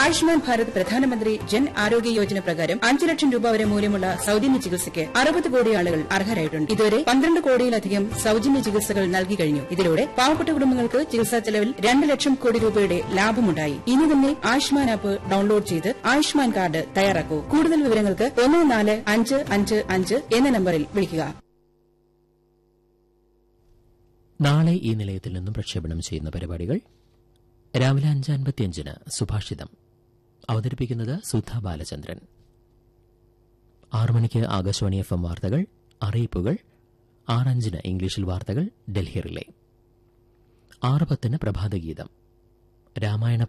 ആയുഷ്മാൻ ഭാരത് പ്രധാനമന്ത്രി ജൻ ആരോഗ്യ യോജന പ്രകാരം അഞ്ച് ലക്ഷം രൂപ വരെ മൂല്യമുള്ള സൌജന്യ ചികിത്സയ്ക്ക് അറുപത് കോടി ആളുകൾ അർഹരായിട്ടുണ്ട് ഇതുവരെ പന്ത്രണ്ട് കോടിയിലധികം സൌജന്യ ചികിത്സകൾ നൽകി കഴിഞ്ഞു ഇതിലൂടെ പാവപ്പെട്ട കുടുംബങ്ങൾക്ക് ചികിത്സാ ചെലവിൽ രണ്ട് ലക്ഷം കോടി രൂപയുടെ ലാഭമുണ്ടായി ഇനി തന്നെ ആയുഷ്മാൻ ആപ്പ് ഡൌൺലോഡ് ചെയ്ത് ആയുഷ്മാൻ കാർഡ് തയ്യാറാക്കൂ കൂടുതൽ വിവരങ്ങൾക്ക് ഒന്ന് നാല് അഞ്ച് അഞ്ച് അഞ്ച് എന്ന നമ്പറിൽ വിളിക്കുക നാളെ ഈ നിലയത്തിൽ നിന്നും പ്രക്ഷേപണം ചെയ്യുന്ന പരിപാടികൾ രാവിലെ അഞ്ച് അൻപത്തിയഞ്ചിന് സുഭാഷിതം അവതരിപ്പിക്കുന്നത് സുധ ബാലചന്ദ്രൻ ആറു മണിക്ക് ആകാശവാണി എഫ് എം വാർത്തകൾ അറിയിപ്പുകൾ ആറഞ്ചിന് ഇംഗ്ലീഷിൽ വാർത്തകൾ ഡൽഹി റിലേ ആറ് പത്തിന് പ്രഭാതഗീതം രാമായണ